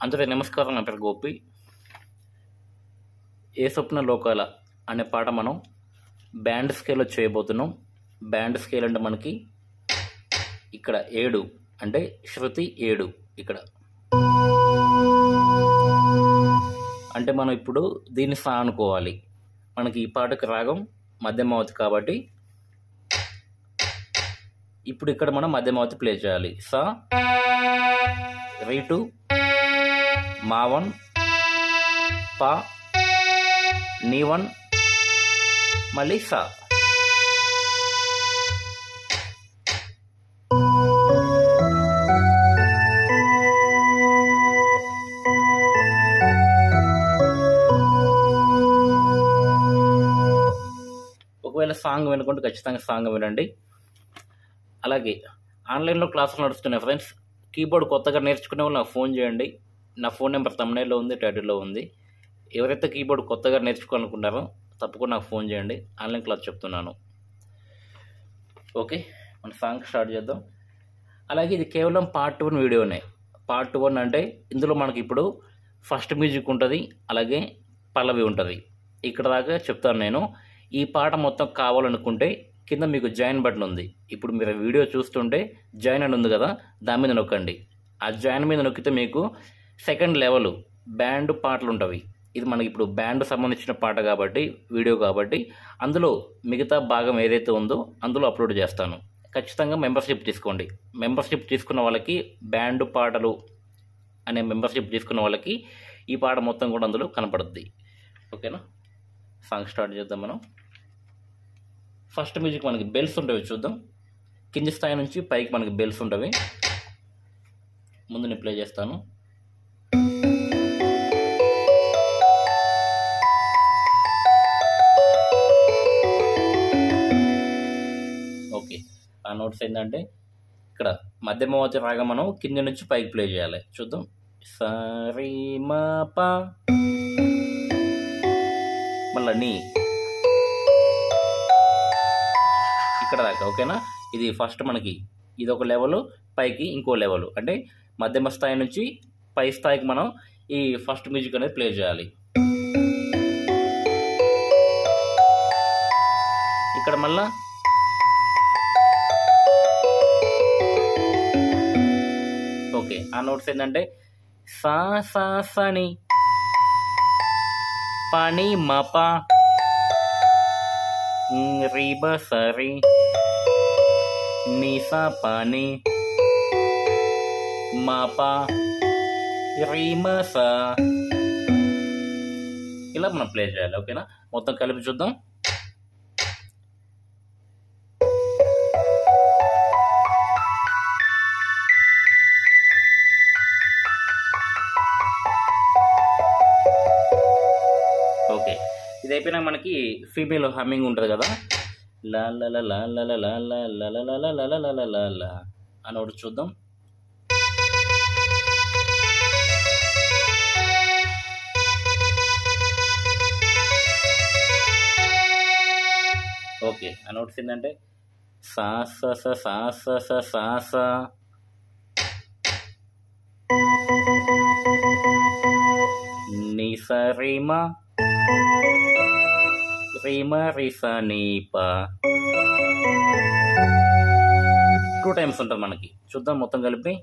అందరికీ నమస్కారం నా పేరు గోపి ఏ స్వప్న లోకాల అనే పాట మనం బ్యాండ్ స్కేల్లో చేయబోతున్నాం బ్యాండ్ స్కేల్ అంటే మనకి ఇక్కడ ఏడు అంటే శృతి ఏడు ఇక్కడ అంటే మనం ఇప్పుడు దీన్ని సా అనుకోవాలి మనకి ఈ పాటకు రాగం మధ్యమావతి కాబట్టి ఇప్పుడు ఇక్కడ మనం మధ్యమావతి ప్లే చేయాలి సా రీటు మావన్ పా నీవన్ మళ్ళీ సా ఒకవేళ సాంగ్ వినుకుంటే ఖచ్చితంగా సాంగ్ వినండి అలాగే ఆన్లైన్లో క్లాసులు నడుస్తున్నాయి ఫ్రెండ్స్ కీబోర్డ్ కొత్తగా నేర్చుకునే వాళ్ళు నాకు ఫోన్ చేయండి నా ఫోన్ నెంబర్ తమ్నేల్లో ఉంది టైటిల్లో ఉంది ఎవరైతే కీబోర్డ్ కొత్తగా నేర్చుకోవాలనుకున్నారో తప్పకుండా నాకు ఫోన్ చేయండి ఆన్లైన్ క్లాస్ చెప్తున్నాను ఓకే మన సాంగ్ స్టార్ట్ చేద్దాం అలాగే ఇది కేవలం పార్ట్ వన్ వీడియోనే పార్ట్ వన్ అంటే ఇందులో మనకి ఇప్పుడు ఫస్ట్ మ్యూజిక్ ఉంటుంది అలాగే పల్లవి ఉంటుంది ఇక్కడ దాకా చెప్తాను నేను ఈ పాట మొత్తం కావాలనుకుంటే కింద మీకు జాయిన్ బటన్ ఉంది ఇప్పుడు మీరు వీడియో చూస్తుంటే జాయిన్ అని ఉంది కదా దాని మీద నొక్కండి ఆ జాయిన్ మీద నొక్కితే మీకు సెకండ్ లెవెల్ బ్యాండ్ పాటలు ఉంటవి ఇది మనకి ఇప్పుడు బ్యాండ్ సంబంధించిన పాట కాబట్టి వీడియో కాబట్టి అందులో మిగతా భాగం ఏదైతే ఉందో అందులో అప్లోడ్ చేస్తాను ఖచ్చితంగా మెంబర్షిప్ తీసుకోండి మెంబర్షిప్ తీసుకున్న వాళ్ళకి బ్యాండ్ పాటలు అనే మెంబర్షిప్ తీసుకున్న వాళ్ళకి ఈ పాట మొత్తం కూడా అందులో కనపడుద్ది ఓకేనా సాంగ్ స్టార్ట్ చేద్దాం మనం ఫస్ట్ మ్యూజిక్ మనకి బెల్స్ ఉంటాయి చూద్దాం కింది స్థాయి నుంచి పైకి మనకి బెల్స్ ఉంటాయి ముందు నేను ప్లే చేస్తాను ఓకే ఆ నోట్స్ ఏంటంటే ఇక్కడ మధ్యమవతి రాగం మనం కింది నుంచి పైకి ప్లే చేయాలి చూద్దాం సరి మా పా మళ్ళా నీ ఇక్కడ దాకా ఓకేనా ఇది ఫస్ట్ మనకి ఇది ఒక లెవెల్ పైకి ఇంకో లెవెల్ అంటే మధ్యమ స్థాయి నుంచి పై స్థాయికి మనం ఈ ఫస్ట్ మ్యూజిక్ అనేది ప్లే చేయాలి ఇక్కడ మళ్ళా ఓకే ఆ నోట్స్ ఏంటంటే సా సా సని పని మపా రీబ సరి నిసా పని మాపా రీమ సా ఇలా మనం ప్లే చేయాలి ఓకేనా మొత్తం కలిపి చూద్దాం ఓకే ఇది అయిపోయినాక మనకి ఫీమేల్ హమ్మింగ్ ఉంటుంది కదా లా లా లా లా లా లా లా లా లా లా లా లా లా లా లా లా లా అని ఒకటి చూద్దాం ఓకే ఆ నోట్స్ ఏంటంటే సా స స సా స స సా స ని స రి మ రి మ రి స ని ప టూ టైమ్స్ ఉంటుంది మనకి చూద్దాం మొత్తం కలిపి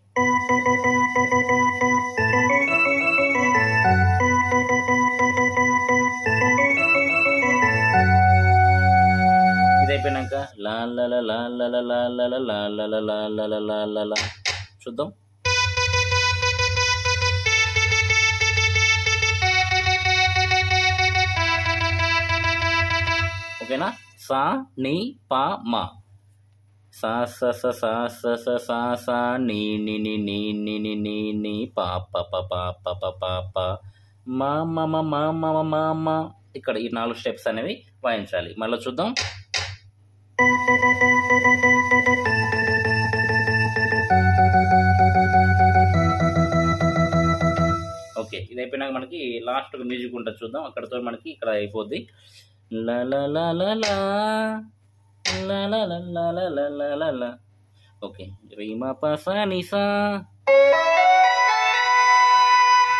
ఇది అయిపోయినాక లా లా లా లా లా లా లా లా లా లా లా లా లా లా లా లా లా లా చూద్దాం ఓకేనా సా ని పా మా సా స స సా స స సా సా ని ని ని ని ని ని ని ని పా ప ప ప ప ప ప ప మా మ మ మ మ మ మ మ ఇక్కడ ఈ నాలుగు స్టెప్స్ అనేవి వాయించాలి మళ్ళీ చూద్దాం ఓకే ఇది అయిపోయినాక మనకి లాస్ట్ మ్యూజిక్ ఉంటుంది చూద్దాం అక్కడతో మనకి ఇక్కడ అయిపోద్ది లా లా లా లా లా లా లా లా లా లా లా లా లా లా ఓకే రీమా పసా నిసా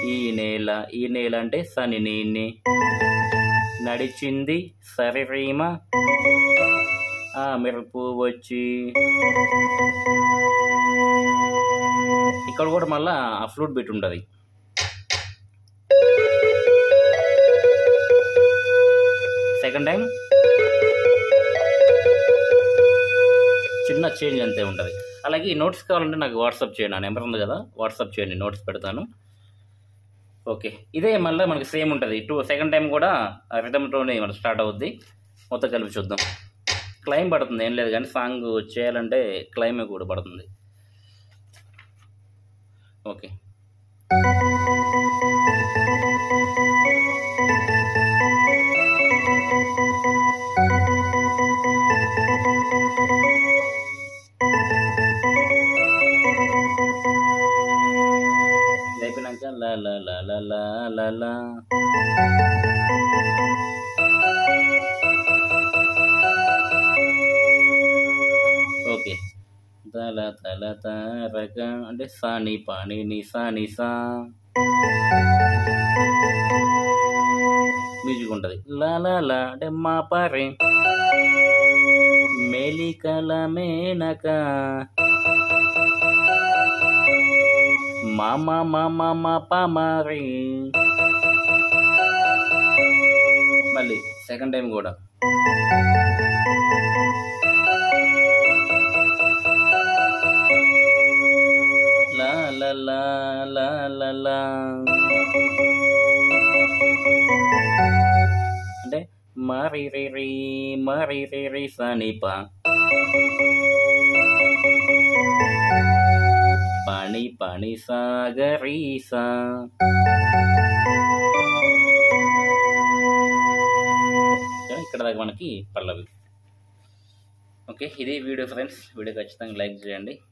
ఈ నేల ఈ నేల అంటే సని నీని నడిచింది సరిరీమ ఆ మెరుపు వచ్చి ఇక్కడ కూడా మళ్ళా ఆ ఫ్లూట్ బిట్ ఉంటుంది సెకండ్ టైం చిన్న చేంజ్ అంతే ఉంటుంది అలాగే ఈ నోట్స్ కావాలంటే నాకు వాట్సాప్ చేయండి ఆ నెంబర్ ఉంది కదా వాట్సాప్ చేయండి నోట్స్ పెడతాను ఓకే ఇదే మళ్ళీ మనకి సేమ్ ఉంటుంది టూ సెకండ్ టైం కూడా రిథమ్తోనే మనకి స్టార్ట్ అవుద్ది మొత్తం కలిపి చూద్దాం క్లైమ్ పడుతుంది ఏం లేదు కానీ సాంగ్ చేయాలంటే క్లైమే కూడా పడుతుంది ఓకే ఇది అయిపోయినాక లా లా లా లా లా లా లా ఓకే తల తల తారక అంటే సాని పాని ని సాని సా మ్యూజిక్ ఉంటుంది లా లా లా అంటే మా పారే మేలికల మేనక మామ మామ మా పామారి మళ్ళీ సెకండ్ టైం కూడా లా లా లా లా లా లా అంటే మారి రి రి మారి రి రి సనిప పాణి పాణి సాగరి సా ఇక్కడ దాకా మనకి పల్లవి ఓకే ఇది వీడియో ఫ్రెండ్స్ వీడియో ఖచ్చితంగా లైక్ చేయండి